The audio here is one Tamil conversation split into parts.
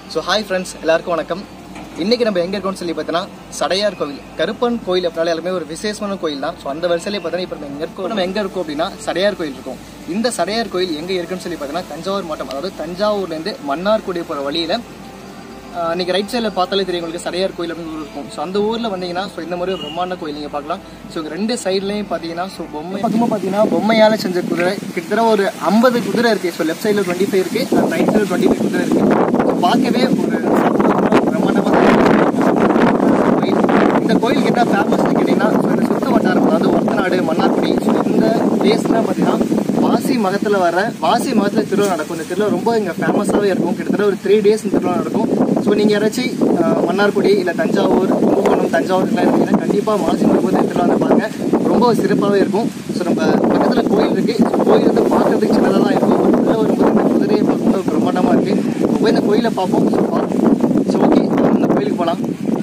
ஸோ ஹாய் ஃப்ரெண்ட்ஸ் எல்லாருக்கும் வணக்கம் இன்னைக்கு நம்ம எங்க இருக்கோம்னு சொல்லி பார்த்தீங்கன்னா சடையார் கோவில் கருப்பன் கோயில் அப்படின்னாலே எல்லாமே ஒரு விசேஷமான கோயில் தான் ஸோ அந்த வரிசையிலே பார்த்தீங்கன்னா இப்போ நம்ம எங்க இருக்கோம் நம்ம எங்க இருக்கோம் அப்படின்னா சடையார் கோயில் இருக்கும் இந்த சடையார் கோயில் எங்க இருக்குன்னு சொல்லி பார்த்தீங்கன்னா தஞ்சாவூர் மாவட்டம் அதாவது தஞ்சாவூர்லேருந்து மன்னார்குடி போகிற வழியில ஆஹ் இன்னைக்கு ரைட் சைடில் பார்த்தாலே தெரியும் உங்களுக்கு சடையார் கோயில் அப்படின்னு ஒரு ஊர் இருக்கும் ஸோ அந்த ஊரில் வந்தீங்கன்னா ஸோ இந்த மாதிரி ஒரு பிரம்மாண்ட கோயில் நீங்கள் பார்க்கலாம் ஸோ இங்க ரெண்டு சைட்லையும் பார்த்தீங்கன்னா ஸோ பொம்மை பக்கமாக பார்த்தீங்கன்னா பொம்மையால் செஞ்ச குதிரை கிட்டத்தட்ட ஒரு ஐம்பது குதிரை இருக்குது ஸோ லெஃப்ட் சைடில் டுவெண்ட்டி ஃபைவ் இருக்குது ரைட் சைடில் டுவெண்ட்டி ஃபைவ் குதிரை இருக்குது ஸோ பார்க்கவே ஒரு பிரம்மாண்டமாக கோயில் இந்த கோயிலுக்கு என்ன ஃபேமஸ்னு கேட்டிங்கன்னா ஸோ இந்த சுத்த வட்டாரம் அதாவது ஒத்தநாடு மன்னார்குடி ஸோ இந்த பிளேஸ்லாம் பார்த்தீங்கன்னா வாசி மகத்தில் வர வாசி மகத்தில் திருவிழா நடக்கும் இந்த திருவிழா ரொம்ப இங்கே ஃபேமஸாகவே இருக்கும் கிட்டத்தட்ட ஒரு த்ரீ டேஸ் இந்த திருவிழா நடக்கும் ஸோ நீங்கள் யாராச்சும் அஹ், மன்னார்குடி இல்லை தஞ்சாவூர் கும்பகோணம் தஞ்சாவூர்லாம் இருந்தீங்கன்னா கண்டிப்பாக மாசி மகத்தில் திருவிழா வந்து பாருங்க ரொம்ப சிறப்பாகவே இருக்கும் ஸோ நம்ம பக்கத்தில் கோயில் இருக்குது ஸோ கோயில் வந்து பார்க்கறதுக்கு சின்னதாக தான் இருக்கும் பட் உள்ள வரும்போது இந்த குதிரையை பார்க்கும்போது பிரம்மாண்டமாக இருக்குது ரொம்ப இந்த கோயிலை பார்ப்போம் ஸோ பார்ப்போம் ஸோ ஓகே இந்த கோயிலுக்கு போகலாம்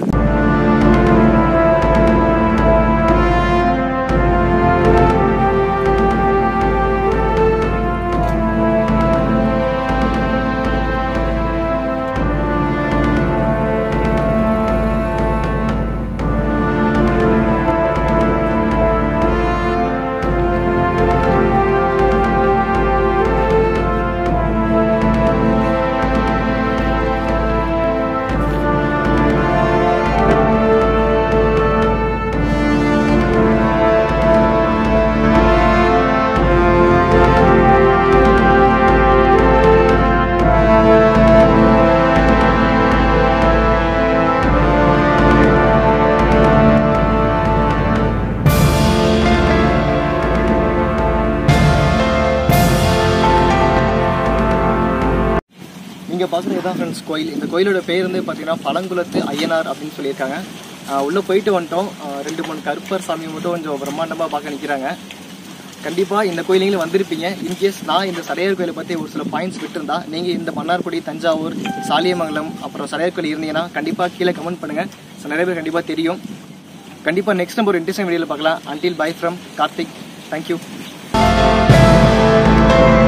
நீங்கள் பார்க்குறது இதான் ஃப்ரெண்ட்ஸ் கோயில் இந்த கோயிலோட பேர் வந்து பார்த்தீங்கன்னா பழங்குளத்து ஐயனார் அப்படின்னு சொல்லியிருக்காங்க ஆஹ் உள்ள போயிட்டு வந்துட்டோம் ஆஹ் ரெண்டு மூணு கருப்பர் சாமி மட்டும் கொஞ்சம் பிரம்மாண்டமாக பார்க்க நிற்கிறாங்க கண்டிப்பாக இந்த கோயிலுங்களும் வந்திருப்பீங்க இன்கேஸ் நான் இந்த சடையார் கோயிலை பற்றி ஒரு சில பாயிண்ட்ஸ் விட்டுருந்தா நீங்கள் இந்த மன்னார்குடி தஞ்சாவூர் சாலியமங்கலம் அப்புறம் சடையார் கோயில் இருந்தீங்கன்னா கண்டிப்பாக கீழே கமெண்ட் பண்ணுங்கள் ஸோ நிறைய பேர் கண்டிப்பாக தெரியும் கண்டிப்பாக நெக்ஸ்ட் நம்ம ஒரு இன்ட்ரெஸ்டிங் வீடியோவில் பார்க்கலாம் until bye from Karthik thank you